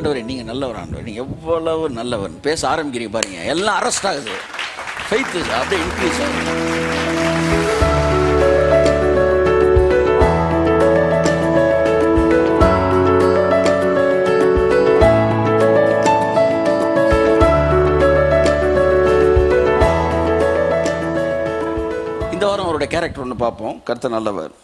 ஆண்டவரே நீங்க நல்லவர் ஆண்டவர் நீங்க எவ்வளவு நல்லவர் பேச ஆரம்பிக்கிறீங்க பாருங்க எல்லாம் அரெஸ்ட் ஆகுது ஃபெய்த் அப்படியே இன்க்ரீஸ் ஆகுது இந்த வாரம் அவருடைய கேரக்டர் ஒன்று பார்ப்போம் கர்த்தர் நல்லவர்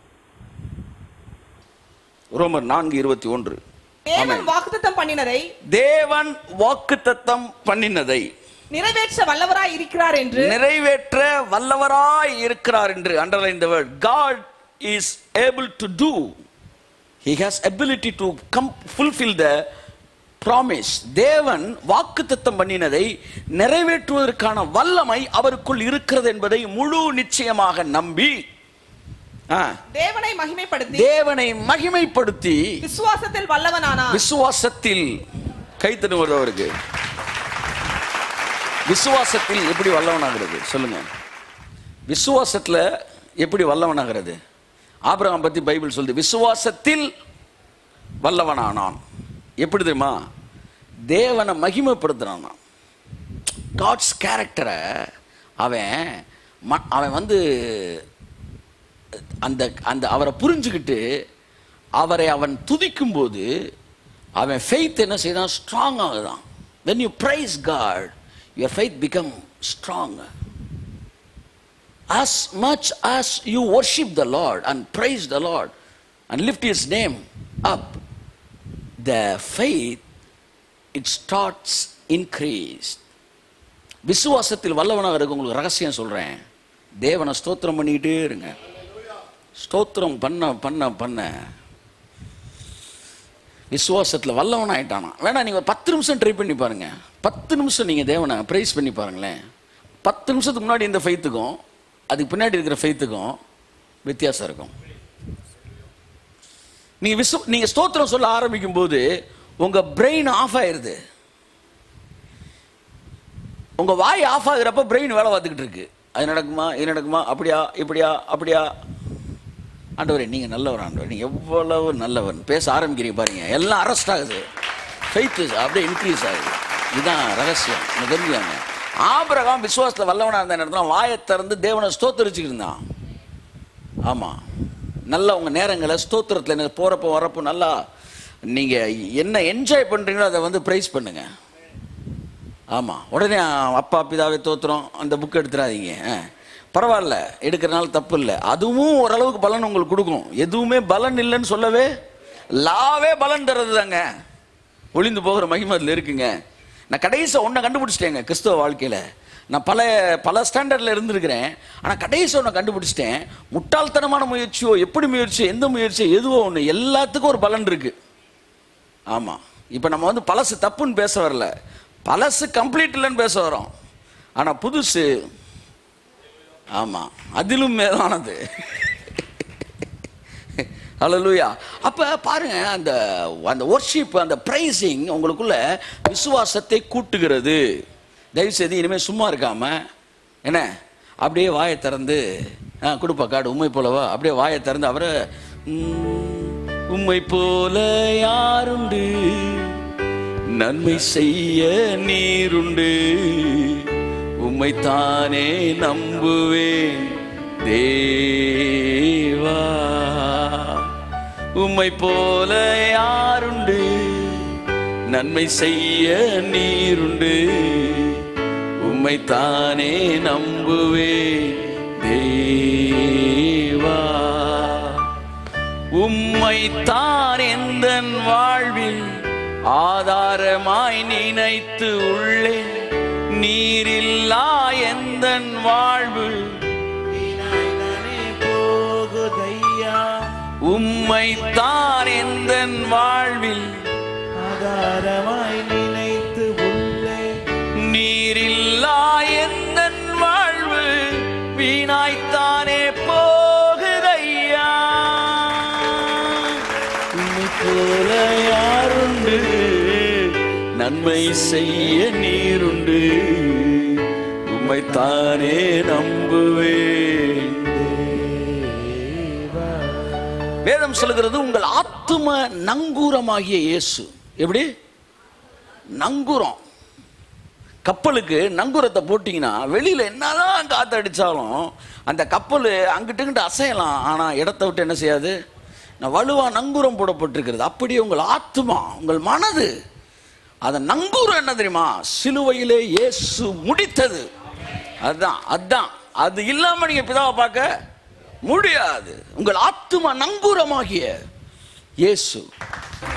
ரோமர் நான்கு இருபத்தி ஒன்று தேவன் வாக்குத்தத்தம் பண்ணினதை தேவன் வாக்குத்தத்தம் பண்ணினதை நிறைவேற்ற வல்லவராய் இருக்கிறார் என்று நிறைவேற்ற வல்லவராய் இருக்கிறார் என்று underline the word God is able to do he has ability to come fulfil the promise தேவன் வாக்குத்தத்தம் பண்ணினதை நிறைவேற்றுவதற்கான வல்லமை அவருக்குள் இருக்கிறது என்பதை முழு நிச்சயமாக நம்பி ஆ, தேவனை மகிமைப்படுத்தி தேவனை மகிமைப்படுத்தி விசுவாசத்தில் வல்லவனானான் விசுவாசத்தில் கைத்தட்டு வருவருக்கு விசுவாசத்தில் எப்படி வல்லவனாகிறது சொல்லுங்க விசுவாசத்துல எப்படி வல்லவனாகிறது ஆபிரகாம் பத்தி பைபிள் சொல்லுது விசுவாசத்தில் வல்லவனானான் எப்படி தெரியுமா தேவனை மகிமைப்படுத்துறான் காட்ஸ் கேரக்டரை அவன் ம- அவன் வந்து அந்த அந்த அவரை புரிஞ்சுக்கிட்டு அவரை அவன் துதிக்கும் போது அவன் ஃபெய்த் என்ன செய்தான் ஸ்ட்ராங் ஆகுதான் when you praise god your faith become strong as much as you worship the lord and praise the lord and lift his name up the faith it starts increase விசுவாசத்தில் வல்லவனாக இருக்க உங்களுக்கு ரகசியம் சொல்றேன் தேவனை ஸ்தோத்திரம் பண்ணிக்கிட்டே இருங்க ஸ்தோத்திரம் பண்ண பண்ண பண்ண விசுவாசத்தில் வல்லவன் ஆயிட்டானா வேணா நீங்கள் ஒரு பத்து நிமிஷம் ட்ரை பண்ணி பாருங்க பத்து நிமிஷம் நீங்கள் தேவனை ப்ரைஸ் பண்ணி பாருங்களேன் பத்து நிமிஷத்துக்கு முன்னாடி இந்த ஃபெய்த்துக்கும் அதுக்கு பின்னாடி இருக்கிற ஃபெய்த்துக்கும் வித்தியாசம் இருக்கும் நீங்கள் விசு நீங்கள் ஸ்தோத்திரம் சொல்ல ஆரம்பிக்கும் போது உங்கள் பிரெயின் ஆஃப் ஆயிருது உங்கள் வாய் ஆஃப் ஆகுறப்ப பிரெயின் வேலை பார்த்துக்கிட்டு இருக்கு அது நடக்குமா இது நடக்குமா அப்படியா இப்படியா அப்படியா ஆண்டவரே நீங்கள் நல்லவர் ஆண்டவர் நீங்கள் எவ்வளவு நல்லவர் பேச ஆரம்பிக்கிறீங்க பாருங்க எல்லாம் அரெஸ்ட் ஆகுது ஃபெய்த் அப்படியே இன்க்ரீஸ் ஆகுது இதுதான் ரகசியம் எனக்கு தெரிஞ்சுக்காங்க ஆபிரகாம் விசுவாசத்தில் வல்லவனாக இருந்த நேரத்தில் வாயை திறந்து தேவனை ஸ்தோத்தரிச்சுக்கிட்டு இருந்தான் ஆமாம் நல்லா உங்கள் நேரங்களை ஸ்தோத்திரத்தில் என்ன போகிறப்போ வரப்போ நல்லா நீங்கள் என்ன என்ஜாய் பண்ணுறீங்களோ அதை வந்து ப்ரைஸ் பண்ணுங்க ஆமாம் உடனே அப்பா பிதாவை தோத்துறோம் அந்த புக் எடுத்துடாதீங்க ஆ. பரவாயில்ல எடுக்கிறனால தப்பு இல்லை அதுவும் ஓரளவுக்கு பலன் உங்களுக்கு கொடுக்கும் எதுவுமே பலன் இல்லைன்னு சொல்லவே லாவே பலன் தர்றது தாங்க ஒளிந்து போகிற மகிமை அதில் இருக்குங்க நான் கடைசி ஒன்றை கண்டுபிடிச்சிட்டேங்க கிறிஸ்தவ வாழ்க்கையில் நான் பல பல ஸ்டாண்டர்டில் இருந்திருக்கிறேன் ஆனால் கடைசி ஒன்றை கண்டுபிடிச்சிட்டேன் முட்டாள்தனமான முயற்சியோ எப்படி முயற்சியோ எந்த முயற்சியோ எதுவோ ஒன்று எல்லாத்துக்கும் ஒரு பலன் இருக்குது ஆமாம் இப்போ நம்ம வந்து பழசு தப்புன்னு பேச வரல பழசு கம்ப்ளீட் இல்லைன்னு பேச வரோம் ஆனால் புதுசு ஆமாம் அதிலும் மேலானது ஹalleluya அப்போ பாருங்க அந்த அந்த ஒர்ஷிப் அந்த ப்ரைசிங் உங்களுக்குள்ள விசுவாசத்தை கூட்டுகிறது தயவுசெய்து இனிமேல் சும்மா இருக்காம என்ன அப்படியே வாயை திறந்து ஆ கொடுப்பா காடு உண்மை போலவா அப்படியே வாயை திறந்து அவரை "உம், உம்மை போல யாருண்டு நன்மை செய்ய நீருண்டு உம்மைத்தானே நம்புவேன் தேவா உம்மை போல யாருண்டு நன்மை செய்ய நீருண்டு உம்மைத்தானே நம்புவேன் தேவா உம்மைத்தான் எந்த வாழ்வில் ஆதாரமாய் நினைத்து உள்ளே நீரில்லா எந்த வாழ்வு வீணாய்தானே போகுதையா உம்மைத்தான் எந்த வாழ்வில் ஆதாரமாய் நினைத்து உள்ளே நீரில்லா எந்த வாழ்வு வீணாய்த்தானே போகுதையா உம்மை போல யாருண்டு நன்மை செய்ய நீருண்டு உம்மைத்தானே நம்புவேன் வேதம் சொல்லுகிறது உங்கள் ஆத்தும நங்கூரமாகிய இயேசு எப்படி நங்குரம் கப்பலுக்கு நங்குரத்தை போட்டிங்கன்னா வெளியில் என்னதான் காற்று அடித்தாலும் அந்த கப்பல் அங்கிட்டு இங்கிட்டு அசையலாம் ஆனால் இடத்த விட்டு என்ன செய்யாது நான் வலுவா நங்கூரம் போடப்பட்டிருக்கிறது அப்படியே உங்கள் ஆத்துமா உங்கள் மனது அந்த நங்கூரம் என்ன தெரியுமா சிலுவையிலே இயேசு முடித்தது அதுதான் அதுதான் அது இல்லாம நீங்க பிதாவை பார்க்க முடியாது உங்கள் ஆத்துமா நங்கூரமாகிய இயேசு